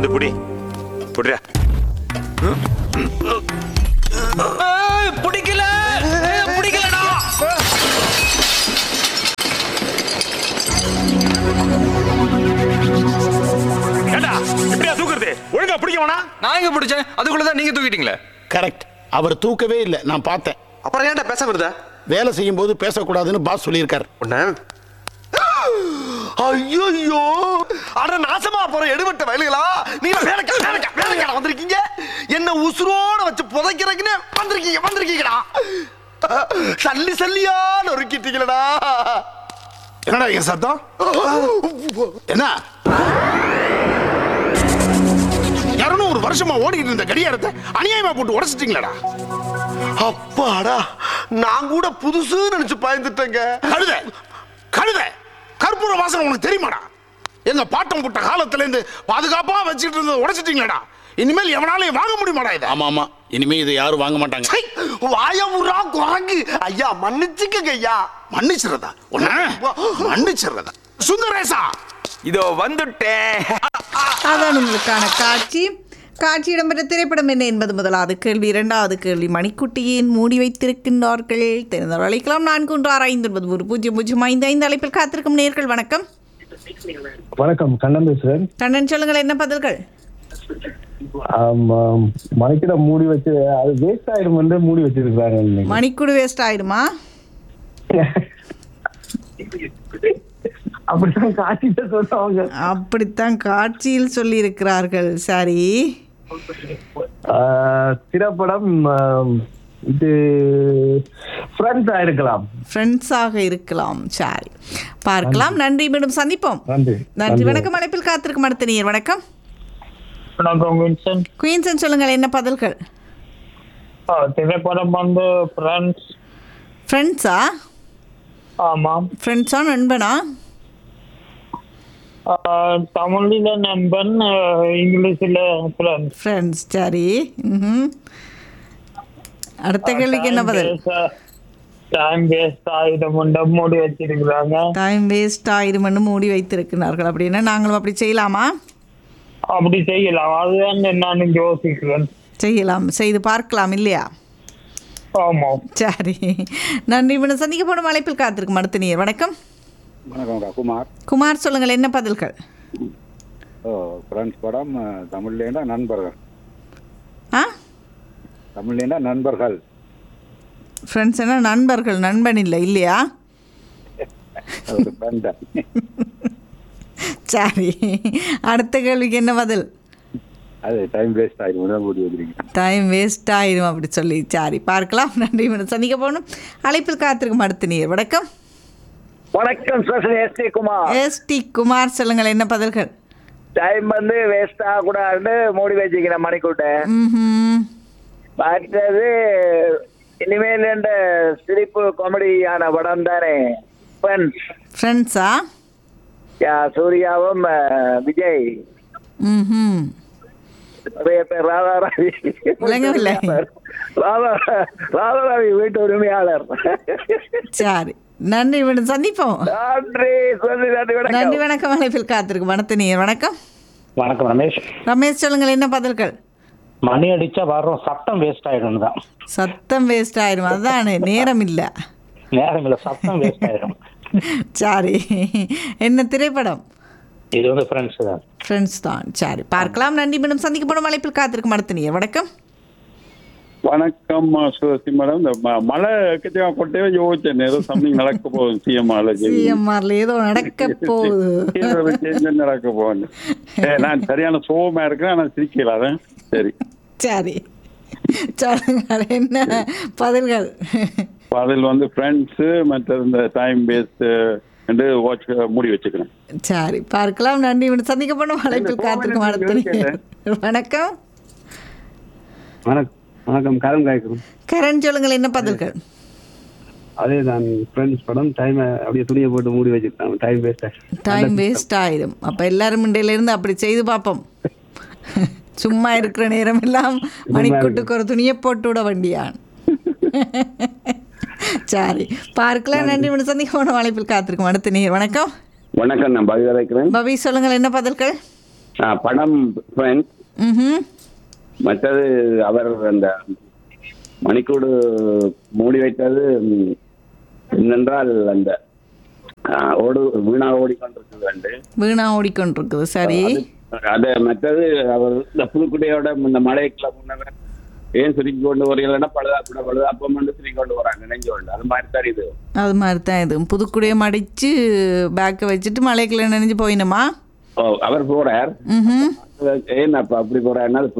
இது புடி புடிடா பிடிக்கல பிடிக்கலடா ஏண்டா இப்படியா தூக்குறது ஒழுங்கா பிடிக்க வேணாம் நான் எங்க பிடிச்சேன் அதுக்குள்ளதான் நீங்க தூக்கிட்டீங்களே கரெக்ட் அவர் தூக்கவே இல்லை நான் பார்த்தேன் அப்புறம் ஏன்டா பேச வருதா வேலை செய்யும் போது பேசக்கூடாதுன்னு பாஸ் சொல்லியிருக்காரு உன்ன ஐயோ அட நாசமா போற எடுபட்ட வயலுகளா நீங்க வேலைக்கா வேலைக்கா வேலைக்கா வந்திருக்கீங்க என்ன உசுரோட வச்சு புதைக்கிறதுக்குன்னு வந்திருக்கீங்க வந்திருக்கீங்கடா சல்லி சல்லியா நொறுக்கிட்டீங்களடா என்னடா என் சத்தம் என்ன இருநூறு வருஷமா ஓடிக்கிட்டு இருந்த கடியாரத்தை அநியாயமா போட்டு உடைச்சிட்டீங்களாடா அப்பாடா நான் கூட புதுசு நினைச்சு பயந்துட்டேங்க கழுத கழுத கற்பூர வாசனை உனக்கு தெரியுமாடா எங்க பாட்டம் புட்ட காலத்துல இருந்து பாதுகாப்பா வச்சுட்டு இருந்ததை உடைச்சிட்டீங்களாடா இனிமேல் எவனாலையும் வாங்க முடியுமாடா இது ஆமா ஆமா இனிமே இதை யாரும் வாங்க மாட்டாங்க சை, வாயமுறா குரங்கு ஐயா மன்னிச்சுக்கங்க ஐயா மன்னிச்சிடுறதா உன்ன மன்னிச்சிடுறதா சுந்தரேசா இதோ வந்துட்டேன் அதான் உங்களுக்கான காட்சி காட்சி இடம்பெற்ற திரைப்படம் என்ன என்பது முதலாவது கேள்வி இரண்டாவது கேள்வி மணிக்குட்டியின் மூடி வைத்திருக்கின்றார்கள் தெரிந்தவர் அழைக்கலாம் நான்கு ஒன்று ஆறு ஐந்து ஒன்பது ஒரு பூஜ்ஜியம் பூஜ்ஜியம் ஐந்து ஐந்து அழைப்பில் காத்திருக்கும் நேர்கள் வணக்கம் வணக்கம் கண்ணன் பேசுறேன் கண்ணன் சொல்லுங்கள் என்ன பதில்கள் ஆம், ஆம், மணிக்கிட மூடி வச்சு அது வேஸ்ட் ஆயிடும் வந்து மூடி வச்சிருக்காங்க இன்னைக்கு. மணிக்குடு வேஸ்ட் ஆயிடுமா அப்படிதான் காட்சியில சொல்றவங்க அப்படித்தான் காட்சியில் சொல்லியிருக்கிறார்கள் சரி ஆஹ், திரைப்படம் ஆம், இது ஃப்ரெண்ட்ஸ் ஆயிருக்கலாம் ஃப்ரெண்ட்ஸாக இருக்கலாம் சரி பார்க்கலாம் நன்றி மீண்டும் சந்திப்போம் நன்றி நன்றி வணக்கம் அழைப்பில் காத்திருக்கும் அடுத்த நீர் வணக்கம் வணக்கம் வின்சன் குயின்சன் சொல்லுங்கள் என்ன பதில்கள் ஆ, திரைப்படம் வந்து ஃப்ரெண்ட்ஸ் ஃப்ரெண்ட்ஸா ஆமாம் ஃப்ரெண்ட்ஸா நண்பனா ஆ, தமிழில் நண்பன் ஆ, இங்கிலீஷில் ஃப்ரெண்ட்ஸ் ஃப்ரெண்ட்ஸ் சரி ம்ஹும். அடுத்த கேள்விக்கு என்ன பதில் டைம் வேஸ்ட் ஆயிடும் மூடி வச்சிருக்கிறாங்க டைம் வேஸ்ட் ஆயிருமன்னு மூடி வைத்திருக்கிறார்கள் அப்படின்னா நாங்களும் அப்படி செய்யலாமா அப்படி செய்யலாம் அதுதான் நான் யோசிக்கிறேன் செய்யலாம் செய்து பார்க்கலாம் இல்லையா ஆமாம் சரி நன்றி மீண்டும் சந்திக்க போடும் அழைப்பில் காத்திருக்கும் அடுத்த நீர் வணக்கம் வணக்கம் குமார் குமார் சொல்லுங்கள் என்ன பதில்கள் ஓ ஃப்ரெண்ட்ஸ் படம் தமிழ்லேண்டா நண்பர்கள் ஆ தமிழ்லேண்டா நண்பர்கள் ஃப்ரெண்ட்ஸ் என்ன நண்பர்கள் நண்பன் இல்லை இல்லையா அது ஒரு ஃப்ரெண்டு சரி அடுத்த கேள்விக்கு என்ன பதில் அது டைம் வேஸ்ட் ஆகிடும் தான் கூடி வச்சிருக்கேன் டைம் வேஸ்ட் ஆயிடும் அப்படி சொல்லி சரி பார்க்கலாம் நன்றி மீண்டும் சந்திக்க போகணும் அழைப்பில் காத்திருக்கும் அடுத்த நீர் வணக்கம் வணக்கம் special S D Kumar S D Kumar சொல்லுங்கள் என்ன பதில்கள் டைம் வந்து வேஸ்ட் ஆகக்கூடாதுன்னு மூடி வச்சுக்கிறேன் மணிக்கூட்ட ம்ஹும். மற்றது இனிமேல் இந்த சிரிப்பு காமெடியான படம் தானே ஃப்ரெண்ட்ஸ் ஃப்ரெண்ட்ஸா யா சூர்யாவும் அஹ், விஜய் ம் நிறைய பேர் ராதாராவி விளங்கவில்லை. ராதா ராதாராவி வீட்டு உரிமையாளர் சரி நன்றி மீண்டும் சந்திப்போம் நன்றி சொல்லி நன்றி நன்றி வணக்கம் வணக்கம் அழைப்பில் காத்திருக்கும் வணத்த நீர் வணக்கம் வணக்கம் ரமேஷ் ரமேஷ் சொல்லுங்கள் என்ன பதில்கள் மணி அடிச்சா வர்றோம் சத்தம் வேஸ்ட் ஆயிடும் தான் சத்தம் வேஸ்ட் ஆயிடும் அதுதானே நேரம் இல்லை நேரம் இல்ல சத்தம் வேஸ்ட் ஆயிடும் சரி என்ன திரைப்படம் இது வந்து ஃப்ரெண்ட்ஸ் தான் ஃப்ரெண்ட்ஸ் தான் சரி பார்க்கலாம் நன்றி மீண்டும் சந்திக்கப்படும் அழைப்பில் காத்திருக்கும் அடுத்த நீர் வணக்கம் வணக்கம் சுரசி மேடம் இந்த ம- மழை எக்கச்சக்கமா கொட்டே யோசிச்சேன் ஏதோ சம்திங் நடக்க போகுது சிஎம்ஆல சிஎம்ஆர்ல ஏதோ நடக்க போகுது சேஞ்ச் நடக்க போகுது ஏ, நான் சரியான சோகமா இருக்கிறேன் ஆனா சிரிக்கல அதான் சரி சரி சொல்லுங்கள் என்ன பதில்கள் அதில் வந்து ஃப்ரெண்ட்ஸு மற்ற இந்த டைம் வேஸ்ட் என்று வாட்ச் மூடி வச்சுக்கிறேன் சரி பார்க்கலாம் நன்றி மீண்டும் சந்திக்கப்படும் அழைப்பில் காத்திருக்கும் அடுத்த நீர் வணக்கம் வணக்கம் வணக்கம் கரம் காய்க்கிறோம் கரண் சொல்லுங்கள் என்ன பதில்கள் அதே தான் ஃப்ரெண்ட்ஸ் படம் டைம் அப்படியே துணியை போட்டு மூடி வச்சுருக்காங்க டைம் வேஸ்ட் டைம் வேஸ்ட் ஆயிடும் அப்போ எல்லாரும் இருந்து அப்படி செய்து பார்ப்போம் சும்மா இருக்கிற நேரம் எல்லாம் மணிக்கூட்டுக்கு ஒரு துணியை போட்டு விட வண்டியான் சரி பார்க்கலாம் நன்றி மீண்டும் சந்திக்கப்படும் அழைப்பில் காத்திருக்கும் அடுத்த நீர் வணக்கம் வணக்கம் நான் பவி வரைக்கிறேன் பவி சொல்லுங்கள் என்ன பதில்கள் ஆ, படம் friends. ம் மற்றது அவர் அந்த மணிக்கூடு மூடி வைத்தது ம், என்னென்றால் அந்த ஆ, ஓடு வீணா ஓடிக்கொண்டிருக்கிறது ரெண்டு வீணா ஓடிக்கொண்டிருக்குது சரி அது மற்றது அவர் இந்த புதுக்குடியோட இந்த மலைக்குள்ள முன்னவர் ஏன் சுருக்கி கொண்டு வரீங்கன்னா பழுதா கூட பழுதா அப்போ மட்டும் சுருக்கி கொண்டு வராங்க நினைஞ்சு கொண்டு அது மாதிரி தான் இது அது மாதிரி தான் இது புதுக்குடியை மடித்து பேக்கை வச்சுட்டு மலைக்குள்ள நினைஞ்சு போயினுமா ஓ அவர் போறார் ம் ஏன் அப்ப அப்படி போறாருன்னா அது